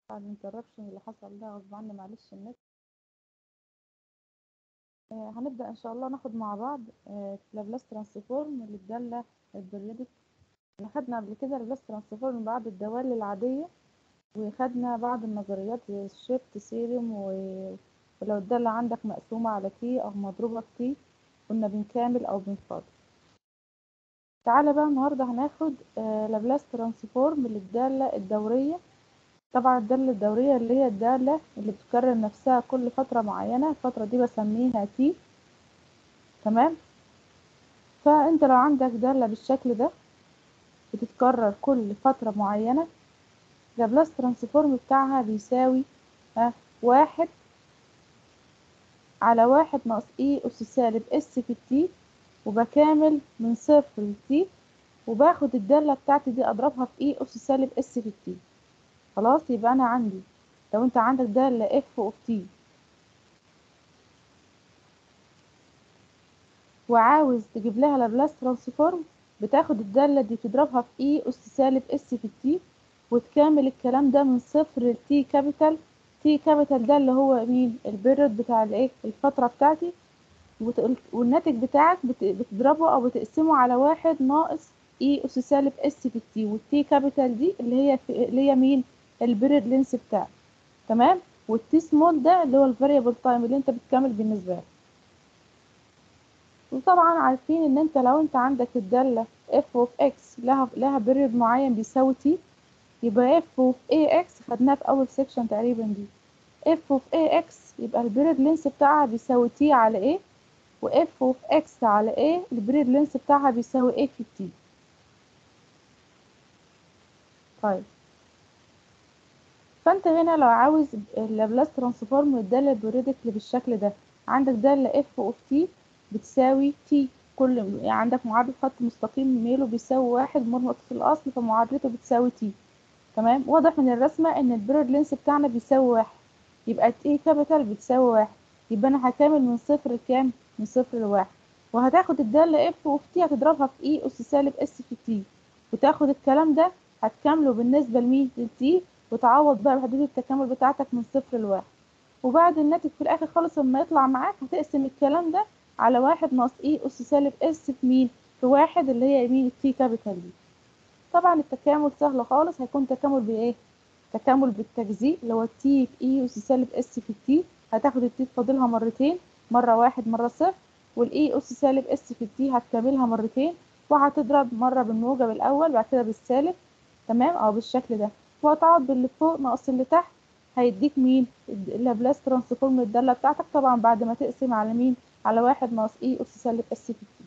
بعد الانتربشن اللي حصل ده غصب عني معلش النت آه هنبدأ إن شاء الله ناخد مع بعض آه لابلاس ترانسفورم للدالة البريودك احنا خدنا قبل كده لابلاس ترانسفورم بعض الدوال العادية وخدنا بعض النظريات زي الشيفت سيرم و... ولو الدالة عندك مقسومة على تي أو مضروبة في تي كنا بنكامل أو بنفاضل تعالى بقى النهاردة هناخد آه لابلاس ترانسفورم للدالة الدورية طبعا الدالة الدورية اللي هي الدالة اللي بتكرر نفسها كل فترة معينة الفترة دي بسميها تي تمام فانت لو عندك دالة بالشكل ده بتتكرر كل فترة معينة لابلاس ترانسفورم بتاعها بيساوي ها واحد على واحد ناقص اي أس سالب اس في التي وبكامل من صفر لتي وباخد الدالة بتاعتي دي أضربها في اي أس سالب اس في التي خلاص يبقى أنا عندي لو أنت عندك دالة اف اوف تي وعاوز تجيب لها لابلاس ترانسفورم بتاخد الدالة دي تضربها في اي أس سالب اس في التي وتكامل الكلام ده من صفر لتي كابيتال تي كابيتال ده اللي هو مين البيريود بتاع الايه الفترة بتاعتي والناتج بتاعك بتضربه او بتقسمه على واحد ناقص اي اس سالب اس في التي والتي كابيتال دي اللي هي في اللي هي مين البيريود لينس بتاعك تمام والتي سمول ده اللي هو الفاريبل تايم اللي انت بتكمل بالنسبه لك وطبعا عارفين ان انت لو انت عندك الداله اف اوف اكس لها لها بيريود معين بيساوي تي يبقى اف اوف اي اكس خدناها في اول سيكشن تقريبا دي اف اوف اي اكس يبقى البيريود لينس بتاعها بيساوي تي على ايه واف اوف اكس على ايه البيريود لينس بتاعها بيساوي ايه في تي طيب فانت هنا لو عاوز اللابلاس ترانسفورم للداله البريودك اللي بالشكل ده عندك داله اف اوف تي بتساوي تي كل يعني عندك معادله خط مستقيم ميله بيساوي واحد مربط في الاصل فمعادلته بتساوي تي تمام واضح من الرسمه ان البيريود لينس بتاعنا بيساوي واحد يبقى تي كابيتال بتساوي واحد يبقى انا هكامل من صفر لكام من صفر لواحد وهتاخد الداله اف اوف تي هتضربها في اي اس سالب اس في تي وتاخد الكلام ده هتكامله بالنسبه لمين للتي وتعوض بقى بحدود التكامل بتاعتك من صفر لواحد وبعد الناتج في الاخر خالص لما يطلع معاك هتقسم الكلام ده على واحد ناقص اي اس سالب اس في مين في واحد اللي هي مين التي كابيتال دي طبعا التكامل سهل خالص هيكون تكامل بايه تكامل بالتجزيء اللي هو التي في اي اس سالب اس في التي هتاخد التي تفاضلها مرتين مره واحد مره صفر والاي اس سالب اس في التي هتكملها مرتين وهتضرب مره بالموجب الاول بعد كده بالسالب تمام او بالشكل ده وهتعوض باللي فوق ناقص اللي تحت هيديك مين اللابلاس ترانسفورم الداله بتاعتك طبعا بعد ما تقسم على مين على واحد ناقص اي اس سالب اس في تي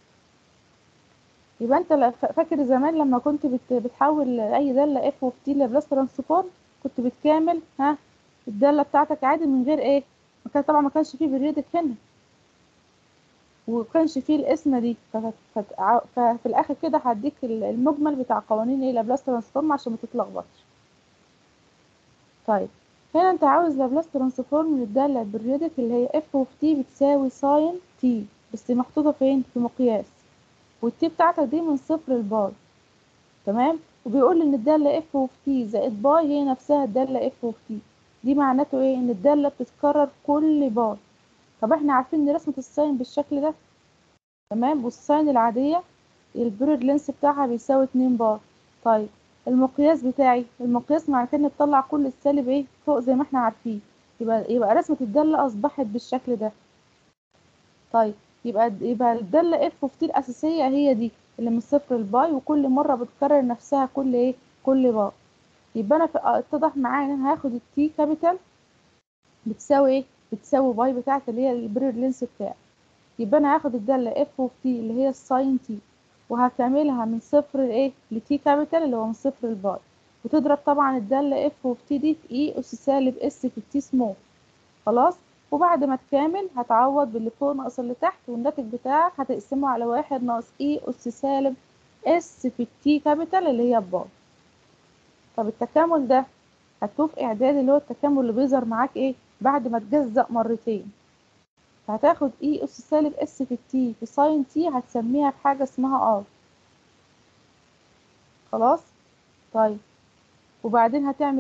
يبقى انت فاكر زمان لما كنت بت بتحول اي داله اف اوف تي لابلاس ترانسفورم كنت بتكامل ها الداله بتاعتك عادي من غير ايه ما كان طبعا ما كانش فيه بريودك هنا وكانش فيه القسمه دي ففي الاخر كده هديك المجمل بتاع قوانين ايه لابلاس ترانسفورم عشان ما تتلخبطش طيب هنا انت عاوز لابلاس ترانسفورم للداله البريودك اللي هي اف اوف تي بتساوي ساين تي بس محطوطه فين في مقياس والتي بتاعتك دي من صفر لباي تمام وبيقول لي ان الداله اف اوف تي زائد باي هي نفسها الداله اف اوف تي دي معناته ايه ان الداله بتتكرر كل باي طب احنا عارفين ان رسمه الساين بالشكل ده تمام والساين العاديه البيريود لينس بتاعها بيساوي 2 بار طيب المقياس بتاعي المقياس معنى كده بتطلع كل السالب ايه فوق زي ما احنا عارفين يبقى يبقى رسمه الداله اصبحت بالشكل ده طيب يبقى يبقى الداله اف اوف تي الاساسيه هي دي اللي من صفر لباي وكل مره بتكرر نفسها كل ايه كل باي يبقى انا اتضح معايا ان انا هاخد التي كابيتال بتساوي ايه بتساوي باي بتاعت اللي هي البريود لينس بتاعي يبقى انا هاخد الداله اف اوف تي اللي هي الساين تي وهكملها من صفر لايه لتي كابيتال اللي هو من صفر لباي وتضرب طبعا الداله اف اوف تي دي في اي اس سالب اس في التي سمول خلاص وبعد ما تكامل هتعوض باللي فوق ناقص اللي تحت والناتج بتاعك هتقسمه على واحد ناقص اي اس سالب اس في التي كابيتال اللي هي باي طب التكامل ده هتشوف اعداد اللي هو التكامل اللي بيظهر معاك ايه بعد ما تجزأ مرتين هتاخد اي اس سالب اس في التي في ساين تي هتسميها بحاجه اسمها ار خلاص طيب وبعدين هتعمل ايه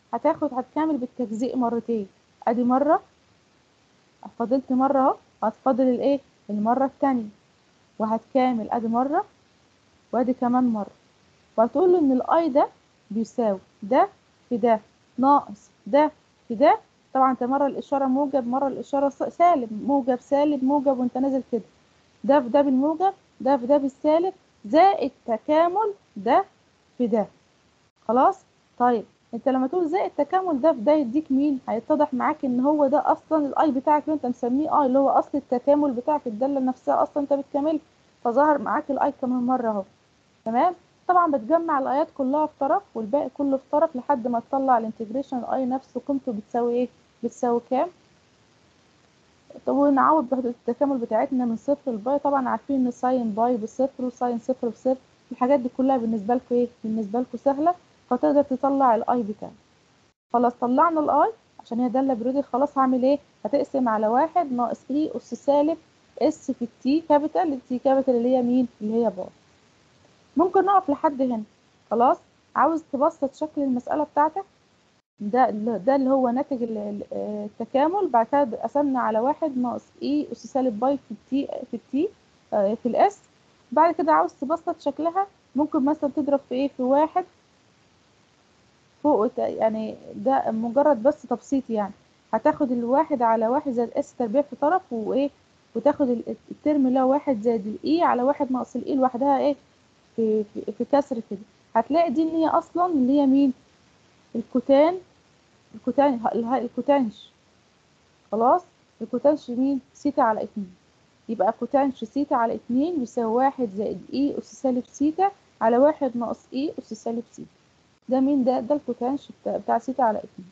هتاخد هتكمل بالتجزيء مرتين ادي مرة فضلت مرة اهو هتفضل الايه المرة التانية وهتكامل ادي مرة وادي كمان مرة وهتقول له ان الاي ده بيساوي ده في ده ناقص ده في ده طبعا انت مرة الاشارة موجب مرة الاشارة سالب موجب سالب موجب وانت نازل كده ده في ده بالموجب ده في ده بالسالب زائد تكامل ده في ده خلاص طيب انت لما تقول زائد تكامل ده في ده يديك مين هيتضح معاك ان هو ده اصلا الاي بتاعك اللي انت مسميه اي اللي هو اصل التكامل بتاعك الداله نفسها اصلا انت بتكمل فظهر معاك الاي كمان مره اهو تمام طبعا بتجمع الايات كلها في طرف والباقي كله في طرف لحد ما تطلع الانتجريشن الاي نفسه قيمته بتساوي ايه بتساوي كام طب ونعوض بحدود التكامل بتاعتنا من صفر لباي طبعا عارفين ان ساين باي بصفر وساين صفر بصفر الحاجات دي كلها بالنسبه لكم ايه بالنسبه لكم سهله فتقدر تطلع الاي بتاعك خلاص طلعنا الاي عشان هي داله بريدي خلاص هعمل ايه هتقسم على واحد ناقص اي اس سالب اس في التي كابيتال التي كابيتال اللي هي مين اللي هي باي ممكن نقف لحد هنا خلاص عاوز تبسط شكل المساله بتاعتك ده ده اللي هو ناتج التكامل بعد كده قسمنا على واحد ناقص اي اس سالب باي في التي في التي في الاس بعد كده عاوز تبسط شكلها ممكن مثلا تضرب في ايه في واحد فوق يعني ده مجرد بس تبسيط يعني هتاخد الواحد على واحد زائد اس تربيع في طرف وايه وتاخد الترم اللي هو واحد زائد الاي على واحد ناقص الاي لوحدها ايه في, في, في كسر كده هتلاقي دي اللي هي اصلا اللي هي مين الكوتان الكوتان الكوتانش خلاص الكوتانش مين سيتا على اتنين يبقى كوتانش سيتا على اتنين بيساوي واحد زائد اي اس سالب سيتا على واحد ناقص اي اس سالب سيتا ده مين ده ده الكوتانش بتاع, بتاع سيتا على اتنين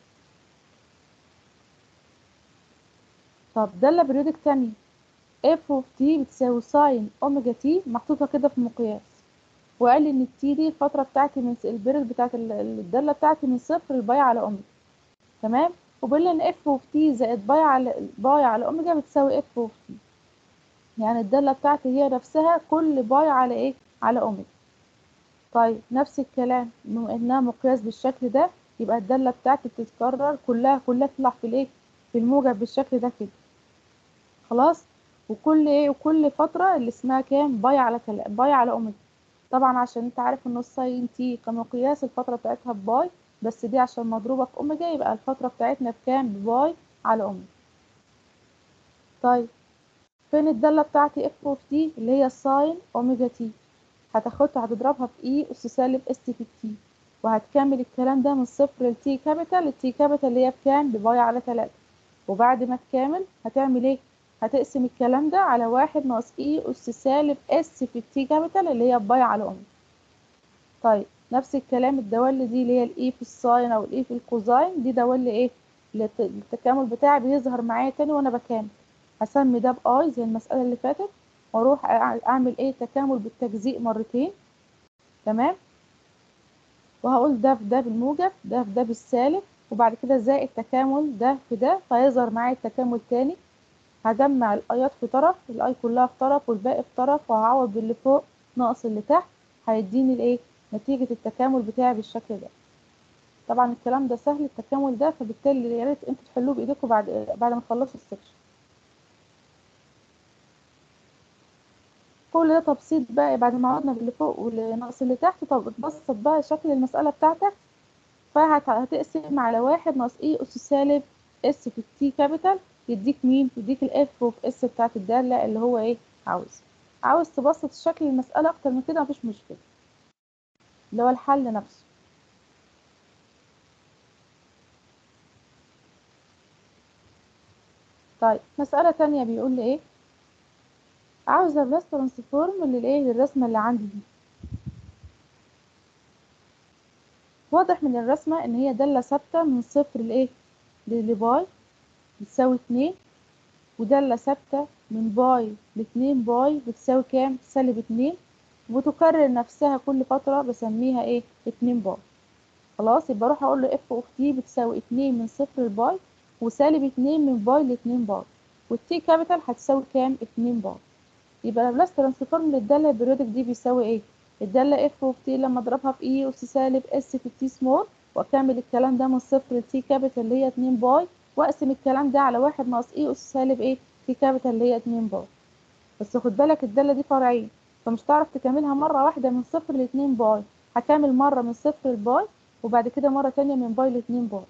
طب دالة بريودك تانية اف اوف تي بتساوي ساين اوميجا تي محطوطة كده في مقياس وقال لي ان التي دي الفترة بتاعتي من البريد بتاعت الدالة بتاعتي من صفر لباي على اوميجا تمام وبيقول لي ان اف اوف تي زائد باي على باي على اوميجا بتساوي اف اوف تي يعني الدالة بتاعتي هي نفسها كل باي على ايه على اوميجا طيب نفس الكلام بما انها مقياس بالشكل ده يبقى الدالة بتاعتي بتتكرر كلها كلها تطلع في الايه في الموجب بالشكل ده كده خلاص وكل ايه وكل فترة اللي اسمها كام باي على تل... باي على اوميجا طبعا عشان انت عارف ان الساين تي كمقياس الفترة بتاعتها بباي بس دي عشان مضروبة في اوميجا يبقى الفترة بتاعتنا بكام بباي على اوميجا طيب فين الدالة بتاعتي اف اوف تي اللي هي ساين اوميجا تي هتاخدها هتضربها في اي اس سالب اس في التي وهتكمل الكلام ده من صفر لتي كابيتال التي كابيتال اللي هي بكام بباي على تلاتة وبعد ما تكامل هتعمل ايه هتقسم الكلام ده على واحد ناقص اي اس سالب اس في التي كابيتال اللي هي باي على اوميجا طيب نفس الكلام الدوال دي اللي هي الاي في الساين او الاي في الكوزاين دي دوال ايه التكامل بتاعي بيظهر معايا تاني وانا بكامل هسمي ده باي زي المسألة اللي فاتت واروح اعمل ايه تكامل بالتجزيء مرتين تمام وهقول ده في ده بالموجب ده في ده بالسالب وبعد كده زائد تكامل ده في ده فيظهر معايا التكامل تاني هجمع الايات في طرف الاي كلها في طرف والباقي في طرف وهعوض باللي فوق ناقص اللي تحت هيديني الايه نتيجة التكامل بتاعي بالشكل ده طبعا الكلام ده سهل التكامل ده فبالتالي يا ريت انتوا تحلوه بايديكم بعد بعد ما تخلصوا السكشن كل ده تبسيط بقى بعد ما عوضنا باللي فوق واللي ناقص اللي تحت طب تبسط بقى شكل المسألة بتاعتك فهتقسم على واحد ناقص اي اس سالب اس في التي كابيتال يديك مين يديك الاف اوف اس بتاعت الدالة اللي هو ايه عاوز عاوز تبسط شكل المسألة اكتر من كده مفيش مشكلة اللي هو الحل نفسه طيب مسألة تانية بيقول لي ايه عاوز لابلاس ترانسفورم للايه للرسمة اللي عندي دي واضح من الرسمة ان هي دالة ثابتة من صفر لايه لباي بتساوي اتنين ودالة ثابتة من باي لاتنين باي بتساوي كام سالب اتنين وتكرر نفسها كل فترة بسميها ايه اتنين باي خلاص يبقى اروح اقول له اف اوف تي بتساوي اتنين من صفر لباي وسالب اتنين من باي لاتنين باي والتي كابيتال هتساوي كام اتنين باي يبقى لابلاس ترانسفورم للدالة البريودك دي بيساوي ايه الدالة اف اوف تي لما اضربها في اي اس سالب اس في التي سمول واكمل الكلام ده من صفر لتي كابيتال اللي هي 2 باي واقسم الكلام ده على واحد ناقص اي اس سالب ايه تي كابيتال اللي هي 2 باي بس خد بالك الدالة دي فرعين فمش هتعرف تكملها مرة واحدة من صفر لاتنين باي هكمل مرة من صفر لباي وبعد كده مرة تانية من باي لاتنين باي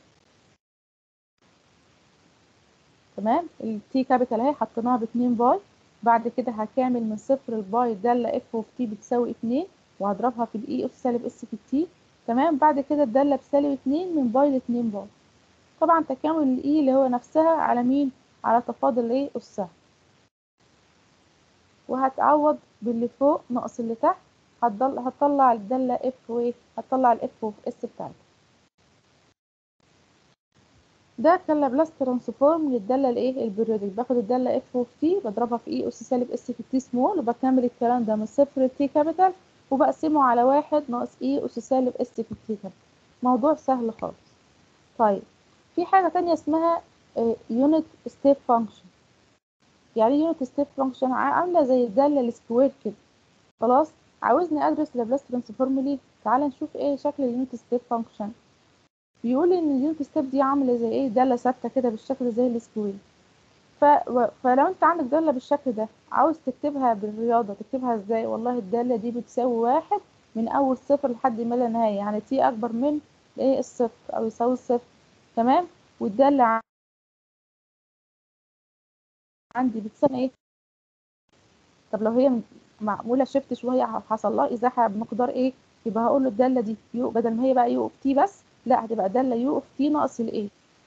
تمام التي كابيتال اهي حطيناها باتنين باي بعد كده هكمل من صفر لباي الدالة اف اوف تي بتساوي اتنين وهضربها في الاي اس سالب اس في التي تمام بعد كده الدالة بسالب اتنين من باي لاتنين باي طبعا تكامل الاي اللي هو نفسها على مين على تفاضل ايه اسها وهتعوض باللي فوق ناقص اللي تحت هتضل هتطلع الدالة اف وايه هتطلع الاف اوف اس بتاعتها ده كان لابلاس ترانسفورم للدالة الايه البريودك باخد الدالة اف اوف تي بضربها في اي اس سالب اس في تي سمول وبكمل الكلام ده من صفر لتي كابيتال وبقسمه على واحد ناقص اي اس سالب اس في تي كابيتال موضوع سهل خالص طيب في حاجة تانية اسمها يونت ستيب فانكشن يعني يونت ستيب فانكشن عاملة زي الدالة السكوير كده خلاص عاوزني ادرس لابلاس ترانسفورم ليه تعال نشوف ايه شكل اليونت ستيب فانكشن بيقول ان اليونت ستيب دي عامله زي ايه داله ثابته كده بالشكل زي السكوير ف... و... فلو انت عندك داله بالشكل ده عاوز تكتبها بالرياضه تكتبها ازاي والله الداله دي بتساوي واحد من اول صفر لحد ما لا نهايه يعني تي اكبر من ايه الصفر او يساوي الصفر تمام والداله عندي بتساوي ايه طب لو هي معموله شيفت شويه حصل لها ازاحه بمقدار ايه يبقى هقول له الداله دي يو بدل ما هي بقى يو اوف تي بس لا هتبقى داله يو اوف تي ناقص الايه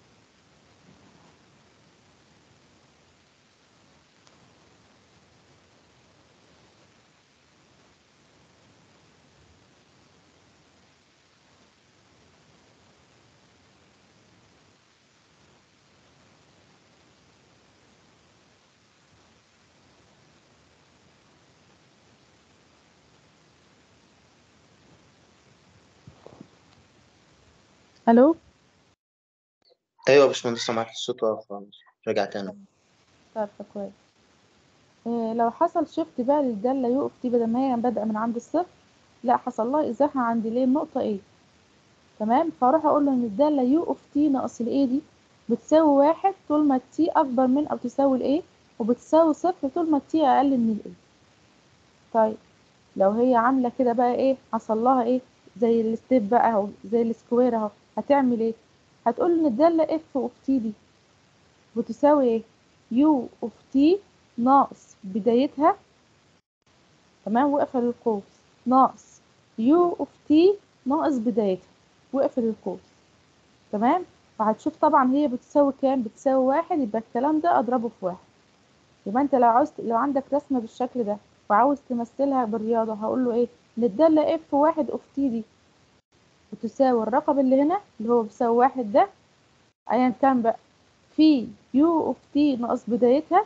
الو ايوه يا باشمهندس سمعت الصوت واقف خالص رجع تاني طيب كويس إيه لو حصل شيفت بقى للدالة يو اوف تي بدل ما هي بادئة من عند الصفر لا حصل لها ازاحة عند ليه النقطة ايه تمام فاروح اقول له ان الدالة يو اوف تي ناقص الايه دي بتساوي واحد طول ما التي اكبر من او تساوي الايه وبتساوي صفر طول ما التي اقل من الايه طيب لو هي عاملة كده بقى ايه حصل لها ايه زي الستيب بقى اهو زي السكوير اهو هتعمل ايه هتقول ان الدالة اف اوف تي دي بتساوي ايه يو اوف تي ناقص بدايتها تمام واقفل القوس ناقص يو اوف تي ناقص بدايتها واقفل القوس تمام وهتشوف طبعا هي بتساوي كام بتساوي واحد يبقى الكلام ده اضربه في واحد يبقى انت لو عاوز لو عندك رسمه بالشكل ده وعاوز تمثلها بالرياضه هقول له ايه ان الداله اف واحد اوف تي دي بتساوي الرقم اللي هنا اللي هو بيساوي واحد ده ايا كان بقى في يو اوف تي ناقص بدايتها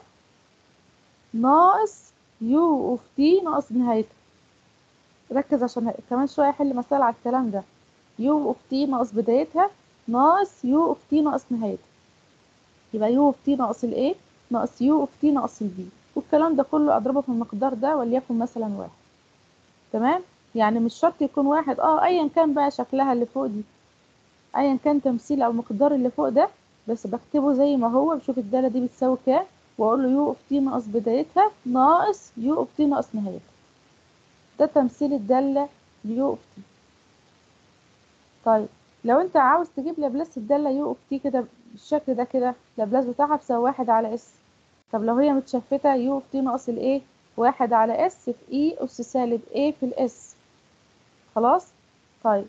ناقص يو اوف تي ناقص نهايتها ركز عشان كمان شويه احل مسألة على الكلام ده يو اوف تي ناقص بدايتها ناقص يو اوف تي ناقص نهايتها يبقى يو اوف تي ناقص الايه ناقص يو اوف تي ناقص البي والكلام ده كله اضربه في المقدار ده وليكن مثلا واحد تمام يعني مش شرط يكون واحد اه ايا كان بقى شكلها اللي فوق دي ايا كان تمثيل او مقدار اللي فوق ده بس بكتبه زي ما هو بشوف الدالة دي بتساوي كام واقول له يو اوف تي ناقص بدايتها ناقص يو اوف تي ناقص نهايتها ده تمثيل الدالة يو اوف تي طيب لو انت عاوز تجيب لابلاس الدالة يو اوف تي كده بالشكل ده كده لابلاس بتاعها بيساوي واحد على اس طب لو هي متشفتة يو اوف تي ناقص الايه واحد على اس في اي اس سالب ايه في الاس خلاص طيب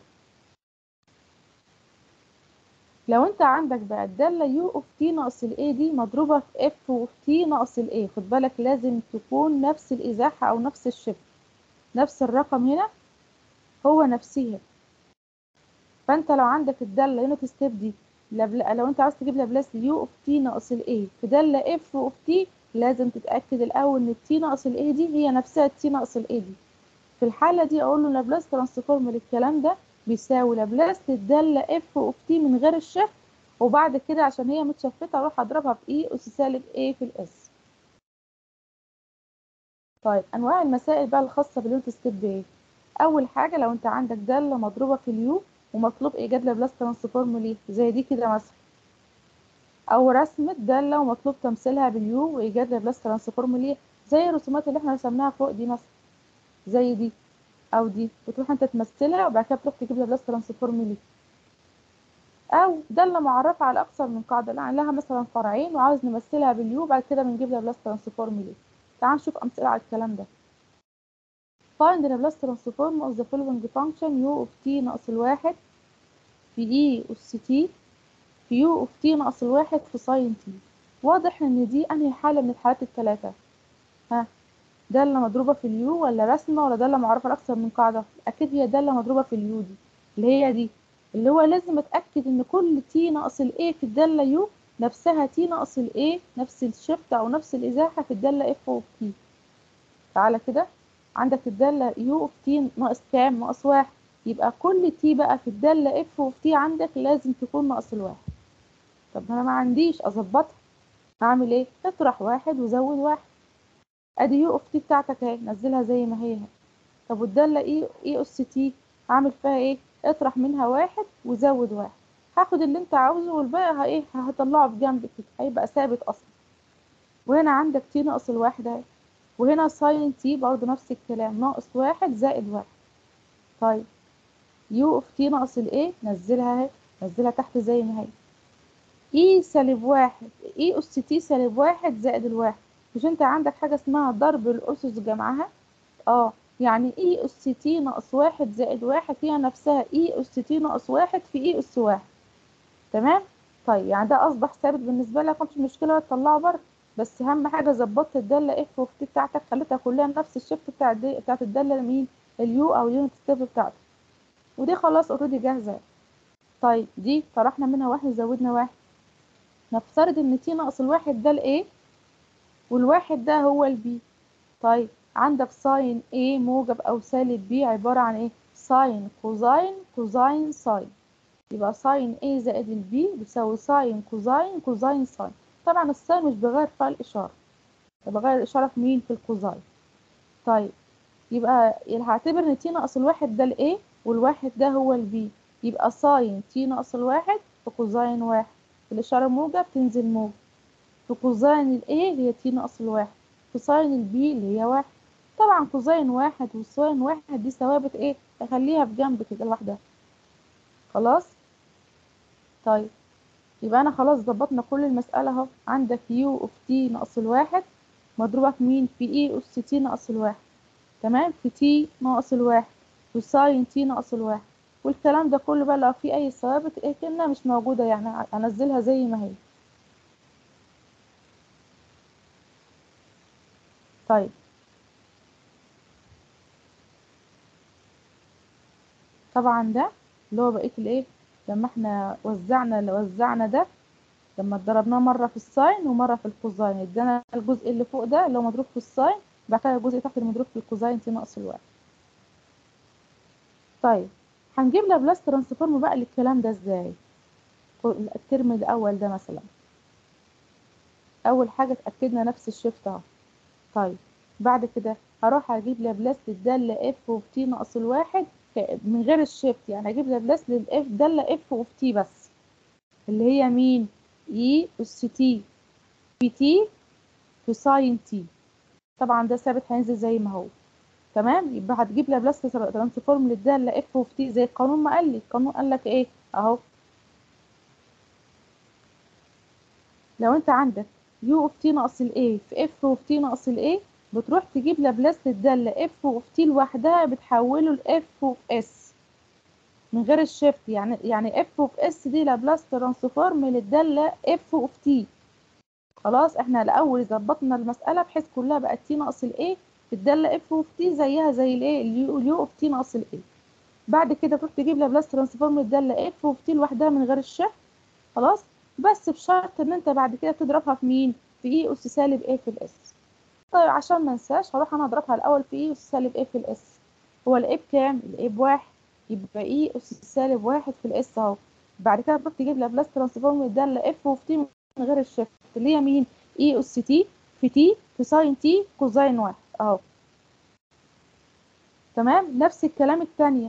لو انت عندك بقى الدالة يو اوف تي ناقص الاي دي مضروبة في اف اوف تي ناقص الاي خد بالك لازم تكون نفس الازاحة او نفس الشبه نفس الرقم هنا هو نفسها فانت لو عندك الدالة يونت ستيب دي لو انت عاوز تجيب لابلاس يو اوف تي ناقص الاي في دالة اف اوف تي لازم تتأكد الاول ان التي ناقص الاي دي هي نفسها التي ناقص الاي دي في الحالة دي اقول له لابلاس ترانسفورم للكلام ده بيساوي لابلاس للدالة اف اوف تي من غير الشفت وبعد كده عشان هي متشفتة اروح اضربها في اي اس سالب ايه في الاس طيب انواع المسائل بقى الخاصة باليونت ستيب ايه اول حاجة لو انت عندك دالة مضروبة في اليو ومطلوب ايجاد لابلاس ترانسفورم ليه زي دي كده مثلا او رسمة دالة ومطلوب تمثيلها باليو وايجاد لابلاس ترانسفورم ليه زي الرسومات اللي احنا رسمناها فوق دي مثلا زي دي او دي بتروح انت تمثلها وبعد كده تروح تجيب لابلاس ترانسفورم ليه او دالة معرفة على اكثر من قاعدة يعني لها مثلا فرعين وعاوز نمثلها باليو بعد كده بنجيب لابلاس ترانسفورم ليه تعال نشوف امثلة على الكلام ده find the Laplace transform of the following function u of t ناقص الواحد في e أس t في u of t ناقص الواحد في sin t واضح ان دي انهي حالة من الحالات الثلاثة ها دالة مضروبة في اليو ولا رسمة ولا دالة معرفة لأكثر من قاعدة أكيد هي دالة مضروبة في اليو دي اللي هي دي اللي هو لازم أتأكد إن كل t ناقص ال a في الدالة يو نفسها t ناقص ال a نفس الشفت أو نفس الإزاحة في الدالة f of t تعالى كده عندك الدالة u of t ناقص كام ناقص واحد يبقى كل t بقى في الدالة f of t عندك لازم تكون ناقص الواحد طب أنا ما عنديش أظبطها هعمل إيه اطرح واحد وزود واحد ادي يو اوف تي بتاعتك اهي نزلها زي ما هي طب والداله ايه ايه اس تي هعمل فيها ايه اطرح منها واحد وزود واحد هاخد اللي انت عاوزه والباقي ه- ايه هطلعه في جنب كده هيبقى ثابت اصلا وهنا عندك تي ناقص الواحد اهي وهنا ساين تي برضه نفس الكلام ناقص واحد زائد واحد طيب يو اوف تي ناقص الايه نزلها اهي نزلها تحت زي ما هي اي سالب واحد اي اس تي سالب واحد زائد الواحد مش انت عندك حاجة اسمها ضرب الأسس جمعها اه يعني اي اس تي ناقص واحد زائد واحد هي نفسها اي اس تي ناقص واحد في اي اس واحد تمام طيب يعني ده اصبح ثابت بالنسبة لك مش مشكلة تطلعه بره بس اهم حاجة ظبطت الدالة اف اوف تي بتاعتك خليتها كلها نفس الشفت بتاع الدي بتاعت الدالة مين اليو او اليونت ستيب بتاعتك ودي خلاص اوريدي جاهزة طيب دي طرحنا منها واحد زودنا واحد نفترض ان تي ناقص الواحد ده الايه والواحد ده هو البي طيب عندك ساين A موجب أو سالب B عبارة عن إيه؟ ساين كوزاين كوزاين ساين يبقى ساين A زائد البي بيساوي ساين كوزاين كوزاين ساين طبعا الساين مش بغير فيها الإشارة بغير الإشارة في مين؟ في الكوزاين طيب يبقى هعتبر إن تي ناقص الواحد ده الإيه والواحد ده هو البي يبقى ساين تي ناقص الواحد في كوزاين واحد الإشارة موجب تنزل موجب في كوزاين الايه اللي هي تي ناقص الواحد في ساين البي اللي هي واحد طبعا كوزاين واحد وساين واحد دي ثوابت ايه اخليها في جنب كده لوحدها خلاص طيب يبقى انا خلاص ظبطنا كل المسألة اهو عندك يو اوف تي ناقص الواحد مضروبة في مين في اي اس تي ناقص الواحد تمام في تي ناقص الواحد وساين تي ناقص الواحد والكلام ده كله بقى لو في اي ثوابت ايه كأنها مش موجودة يعني هنزلها زي ما هي طيب طبعا ده اللي هو بقية الايه لما احنا وزعنا وزعنا ده لما ضربناه مرة في الساين ومرة في الكوزاين ادانا الجزء اللي فوق ده اللي هو مضروب في الساين بعد كده الجزء تحت المضروب في الكوزاين تي ناقص الواحد طيب هنجيب لابلاس ترانسفورم بقى للكلام ده ازاي الترم الاول ده مثلا اول حاجة اتأكدنا نفس الشيفت اهو طيب بعد كده هروح اجيب لابلاس للدالة اف اوف تي ناقص الواحد من غير الشيفت يعني اجيب لابلاس للاف دالة اف اوف تي بس اللي هي مين اي اس تي في تي في ساين تي طبعا ده ثابت هينزل زي ما هو تمام يبقى هتجيب لابلاس ترانسفورم للدالة اف اوف تي زي القانون ما قال لي القانون قال لك ايه اهو لو انت عندك يو اوف تي ناقص الاي في اف اوف تي ناقص الاي بتروح تجيب لابلاس للدالة اف اوف تي لوحدها بتحوله لاف اوف اس من غير الشيفت يعني يعني اف اوف اس دي لابلاس ترانسفورم للدالة اف اوف تي خلاص احنا الاول ظبطنا المسألة بحيث كلها بقت تي ناقص الاي في الدالة اف اوف تي زيها زي الايه اليو اوف تي ناقص الاي بعد كده تروح تجيب لابلاس ترانسفورم للدالة اف اوف تي لوحدها من غير الشيفت خلاص بس بشرط ان انت بعد كده تضربها في مين في اي اس سالب ايه في الاس طيب عشان ما انساش هروح انا اضربها الاول في اي اس سالب ايه في الاس هو الايه بكام الايه بواحد يبقى اي اس سالب واحد في الاس اهو بعد كده تروح تجيب لابلاس ترانسفورم الداله اف اوف تي من غير الشيفت اللي هي مين اي اس تي في تي في ساين تي كوزاين واحد اهو تمام نفس الكلام التانية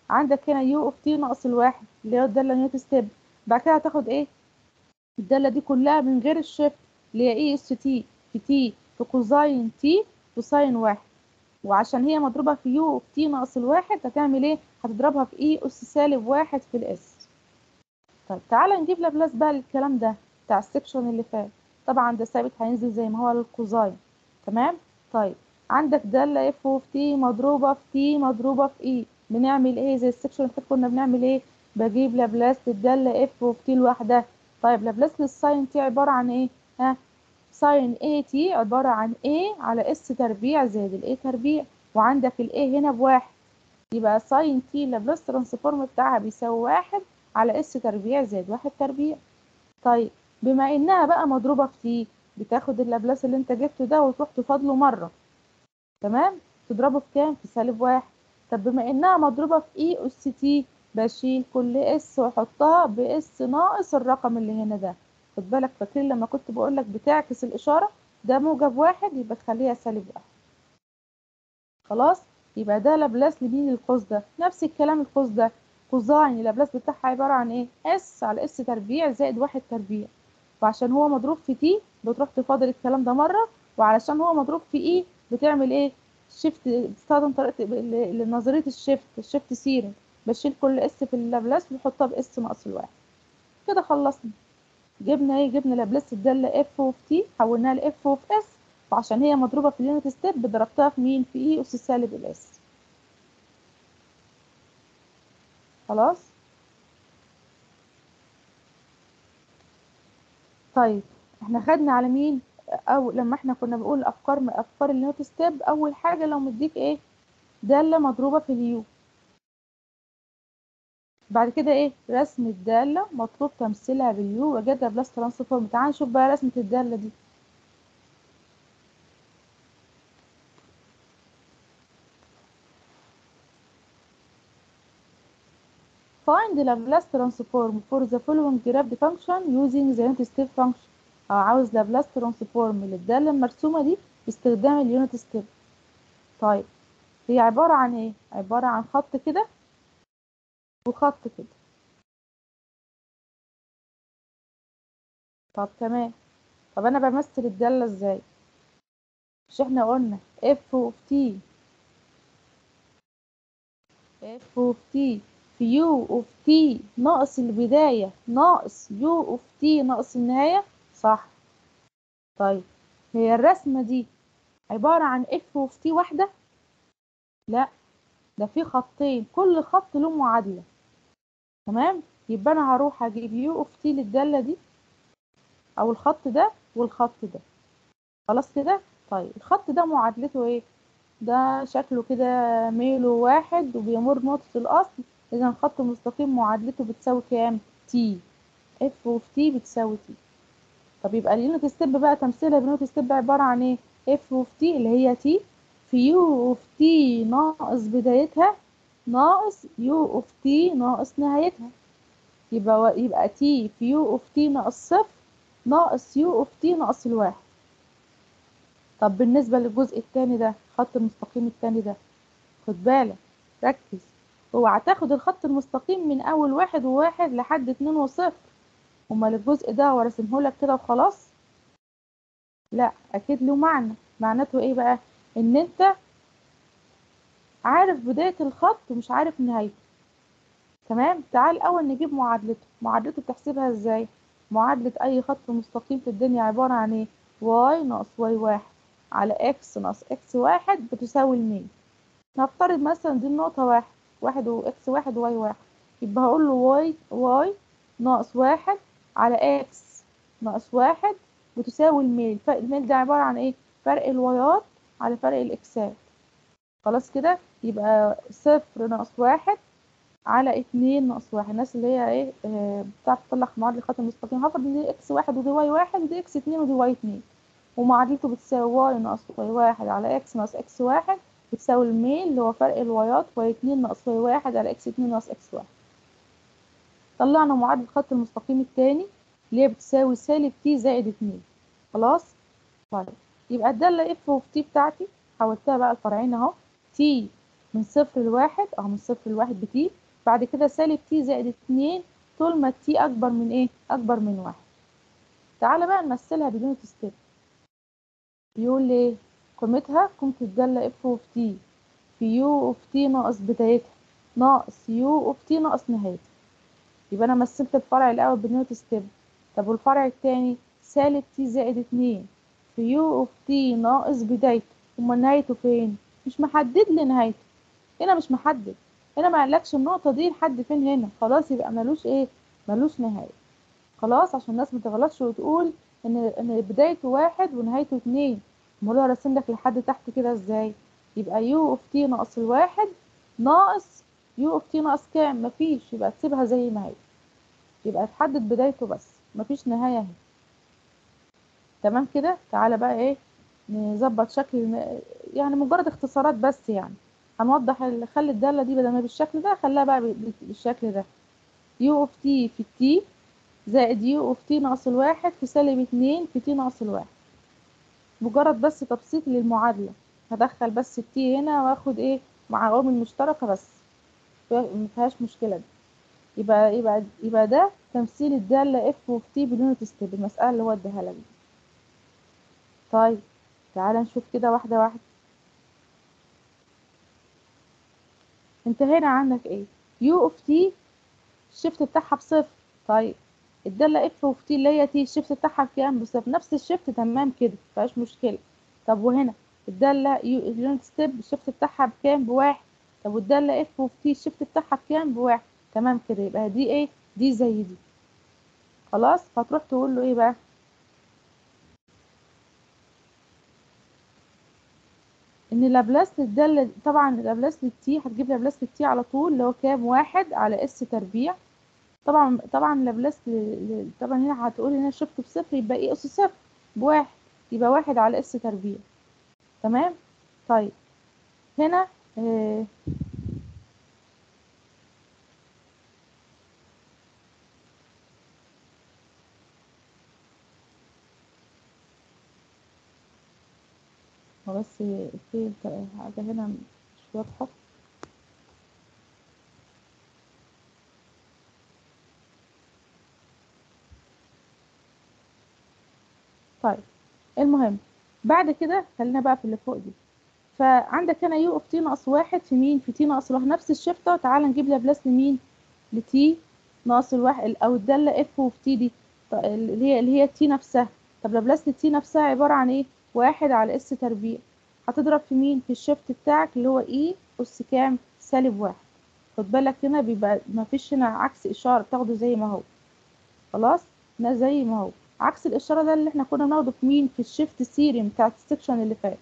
عندك هنا يو اوف تي ناقص الواحد اللي هو الدالة نيوت ستيب بعد كده هتاخد ايه الدالة دي كلها من غير الشيفت اللي هي اي اس تي في تي في كوزاين تي كوساين واحد وعشان هي مضروبة في يو اوف تي ناقص الواحد هتعمل ايه هتضربها في اي اس سالب واحد في الاس طيب تعالى نجيب لابلاس بقى للكلام ده بتاع السكشن اللي فات طبعا ده ثابت هينزل زي ما هو للكوزاين تمام طيب عندك دالة اف اوف تي مضروبة في تي مضروبة في اي بنعمل ايه زي السكشن اللي فات كنا بنعمل ايه بجيب لابلاس للدالة اف اوف تي لوحدها طيب لابلاس للساين تي عبارة عن ايه ها ساين اي تي عبارة عن a على اس تربيع زائد الاي تربيع وعندك الاي هنا بواحد يبقى ساين تي لابلاس ترانسفورم بتاعها بيساوي واحد على اس تربيع زائد واحد تربيع طيب بما انها بقى مضروبة في تي بتاخد اللابلاس اللي انت جبته ده وتروح تفاضله مرة تمام تضربه في كام في سالب واحد طب بما انها مضروبة في اي اس تي بشيل كل اس واحطها باس ناقص الرقم اللي هنا ده خد بالك فاكرين لما كنت بقول لك بتعكس الاشاره ده موجب واحد يبقى تخليها سالب واحد خلاص يبقى ده لابلاس لمين القوس ده نفس الكلام القوس ده كوزاين اللابلاس بتاعها عباره عن ايه اس على اس تربيع زائد واحد تربيع وعشان هو مضروب في تي بتروح تفاضل الكلام ده مره وعلشان هو مضروب في اي بتعمل ايه شيفت بتستخدم طريقه نظريه الشيفت الشيفت سيرم بشيل كل اس في اللابلاس وبحطها باس ناقص الواحد كده خلصنا جبنا ايه جبنا لابلاس الدالة اف اوف تي حولناها لاف اوف اس وعشان هي مضروبة في اليونت ستيب ضربتها في مين في اي اس سالب الاس خلاص طيب احنا خدنا على مين او لما احنا كنا بنقول افكار من افكار اليونت ستيب اول حاجة لو مديك ايه دالة مضروبة في اليو بعد كده ايه رسم الدالة مطلوب تمثيلها باليو وجدها بلاس ترانسفورم تعال نشوف بقى رسمة الدالة دي find the Laplace transform for the following graph function using the unit step function أو عاوز لابلاس ترانسفورم للدالة المرسومة دي باستخدام اليونت ستيب طيب هي عبارة عن ايه عبارة عن خط كده وخط كده طب تمام طب انا بمثل الدالة ازاي مش احنا قلنا اف اوف تي اف اوف تي في يو اوف تي ناقص البداية ناقص يو اوف تي ناقص النهاية صح طيب هي الرسمة دي عبارة عن اف اوف تي واحدة لا ده في خطين كل خط له معادلة تمام يبقى انا هروح اجيب يو اوف تي للدالة دي او الخط ده والخط ده خلاص كده طيب الخط ده معادلته ايه ده شكله كده ميله واحد وبيمر نقطة الاصل اذا خط مستقيم معادلته بتساوي كام تي اف اوف تي بتساوي تي طب يبقى اليونت ستيب بقى تمثيلها باليونت ستيب عبارة عن ايه اف اوف تي اللي هي تي في يو اوف تي ناقص بدايتها ناقص يو اوف تي ناقص نهايتها يبقى يبقى تي في يو اوف تي ناقص صفر ناقص يو اوف تي ناقص الواحد طب بالنسبة للجزء التاني ده خط المستقيم التاني ده خد بالك ركز اوعى تاخد الخط المستقيم من اول واحد وواحد لحد اتنين وصفر امال الجزء ده هو راسمهولك كده وخلاص لا اكيد له معنى معناته ايه بقى ان انت عارف بداية الخط ومش عارف نهايته تمام تعال الاول نجيب معادلته معادلته بتحسبها ازاي معادلة اي خط مستقيم في الدنيا عبارة عن ايه واي ناقص واي واحد على اكس ناقص اكس واحد بتساوي المين نفترض مثلا دي النقطة واحد واحد واكس واحد وواي واحد يبقى هقول له واي واي ناقص واحد على اكس ناقص واحد بتساوي الميل الميل ده عبارة عن ايه فرق الوايات على فرق الاكسات خلاص كده يبقى صفر ناقص واحد على اتنين ناقص واحد الناس اللي هي ايه آه بتعرف تطلع معادلة الخط المستقيم هفرض ان دي اكس واحد ودي واي واحد ودي اكس اتنين ودي واي اتنين ومعادلته بتساوي واي ناقص واي واحد على اكس ناقص اكس واحد بتساوي الميل اللي هو فرق الوايات واي اتنين ناقص واي واحد على اكس اتنين ناقص اكس واحد طلعنا معادلة الخط المستقيم التاني اللي هي بتساوي سالب تي زائد اتنين خلاص طيب يبقى الدالة اف اوف تي بتاعتي حولتها بقى الفرعين اهو تي من صفر لواحد أو من صفر لواحد بتي بعد كده سالب تي زائد اتنين طول ما التي أكبر من إيه؟ أكبر من واحد تعالى بقى نمثلها بدون ستيب بيقول لي إيه؟ قيمتها قيمة الدالة اف اوف تي في يو اوف تي ناقص بدايتها ناقص يو اوف تي ناقص نهايتها يبقى أنا مثلت الفرع الأول بنوت ستيب طب والفرع التاني سالب تي زائد اتنين في يو اوف تي ناقص بدايته أمال نهايته فين؟ مش محدد لي نهايته هنا مش محدد هنا ما قالكش النقطة دي لحد فين هنا خلاص يبقى ملوش ايه ملوش نهاية خلاص عشان الناس ما تغلطش وتقول ان ان بدايته واحد ونهايته اتنين امال هو راسم لك لحد تحت كده ازاي يبقى يو اوف تي ناقص الواحد ناقص يو اوف تي ناقص كام مفيش يبقى تسيبها زي ما هي يبقى تحدد بدايته بس مفيش نهاية اهي تمام كده تعالى بقى ايه نظبط شكل يعني مجرد اختصارات بس يعني هنوضح ال- خلي الدالة دي بدل ما بالشكل ده خليها بقى بال- بالشكل ده يو اوف تي في تي زائد يو اوف تي ناقص الواحد في سالب اتنين في تي ناقص الواحد مجرد بس تبسيط للمعادلة هدخل بس التي هنا واخد ايه مع عوامل مشتركة بس مفيهاش مشكلة دي يبقى يبقى يبقى ده تمثيل الدالة اف اوف تي بدون تستيب المسألة اللي هو اداها لك دي. طيب تعالى نشوف كده واحدة واحدة انت هنا عندك ايه يو اوف تي الشيفت بتاعها بصفر طيب الدالة اف اوف تي اللي هي تي الشيفت بتاعها بكام بصفر نفس الشيفت تمام كده مفيهاش مشكلة طب وهنا الدالة يو اليونت ستيب الشيفت بتاعها بكام بواحد طب والدالة اف اوف تي الشيفت بتاعها بكام بواحد تمام كده يبقى دي ايه دي زي دي خلاص فتروح تقول له ايه بقى ان لابلاس للدالة طبعا لابلاس للتي هتجيب لابلاس للتي على طول اللي هو كام واحد على اس تربيع طبعا طبعا لابلاس ل... ل... طبعا هنا هتقول هنا شفت بصفر يبقى ايه اس صفر بواحد يبقى واحد على اس تربيع تمام طيب هنا آه هو بس في حاجة هنا مش واضحة طيب المهم بعد كده خلينا بقى في اللي فوق دي فعندك هنا يو اوف تي ناقص واحد في مين في تي ناقص واحد نفس الشفطة تعال نجيب لابلاس لمين لتي ناقص الواحد او الدالة اف اوف تي دي اللي هي اللي هي تي نفسها طب لابلاس لتي نفسها عبارة عن ايه واحد على اس تربيع هتضرب في مين في الشفت بتاعك اللي هو اي اس كام سالب واحد خد بالك هنا بيبقى ما فيش هنا عكس اشارة بتاخده زي ما هو خلاص ده زي ما هو عكس الاشاره ده اللي احنا كنا بناخده في مين في الشيفت سيري بتاعت السكشن اللي فات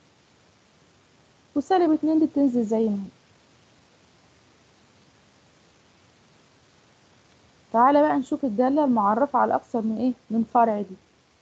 وسالب اتنين دي بتنزل زي ما هي تعالى بقى نشوف الدالة المعرفة على أكثر من إيه من فرع دي